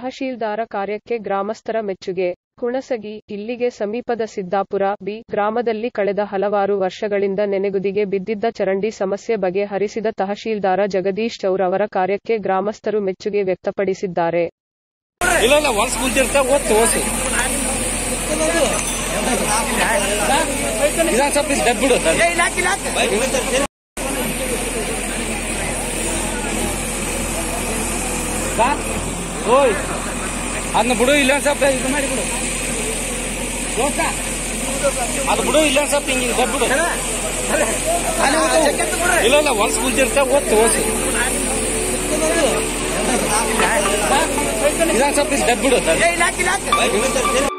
ತಹಶೀಲ್ದಾರ ಕಾರ್ಯಕ್ಕೆ ಗ್ರಾಮಸ್ಥರ ಮೆಚ್ಚುಗೆ ಹುಣಸಗಿ ಇಲ್ಲಿಗೆ ಸಮೀಪದ ಸಿದ್ದಾಪುರ ಬಿ ಗ್ರಾಮದಲ್ಲಿ ಕಳೆದ ಹಲವಾರು ವರ್ಷಗಳಿಂದ ನೆನೆಗುದಿಗೆ ಬಿದ್ದಿದ್ದ ಚರಂಡಿ ಸಮಸ್ಯೆ ಬಗೆಹರಿಸಿದ ತಹಶೀಲ್ದಾರ ಜಗದೀಶ್ ಚೌರ್ ಅವರ ಕಾರ್ಯಕ್ಕೆ ಗ್ರಾಮಸ್ಥರು ಮೆಚ್ಚುಗೆ ವ್ಯಕ್ತಪಡಿಸಿದ್ದಾರೆ ಇಲ್ಲ ಇಲ್ಲ ಹೊಲ್ಸ್ ಕುಂತಿರ್ತ ಓದ್ತು ಓಸು ಇದಾ ಸ್ವಲ್ಪ ಇಲ್ಲಿ ದಬ್ಬಿಡು ಬಾ ಓಯ್ ಅದನ್ನ ಬಿಡು ಇಲ್ಲ ಸ್ವಲ್ಪ ಇದು ಮಾಡಿ ಬಿಡು ದೋಸ್ತ ಅದು ಬಿಡು ಇಲ್ಲ ಸ್ವಲ್ಪ ಹಿಂಗೆ ದಬ್ಬಿಡು ಇಲ್ಲ ಇಲ್ಲ ಹೊಲ್ಸ್ ಕುಂತಿರ್ತ ಓದ್ತು ಓಸು ಇದಾ ಸ್ವಲ್ಪ ಇಲ್ಲಿ ದಬ್ಬಿಡು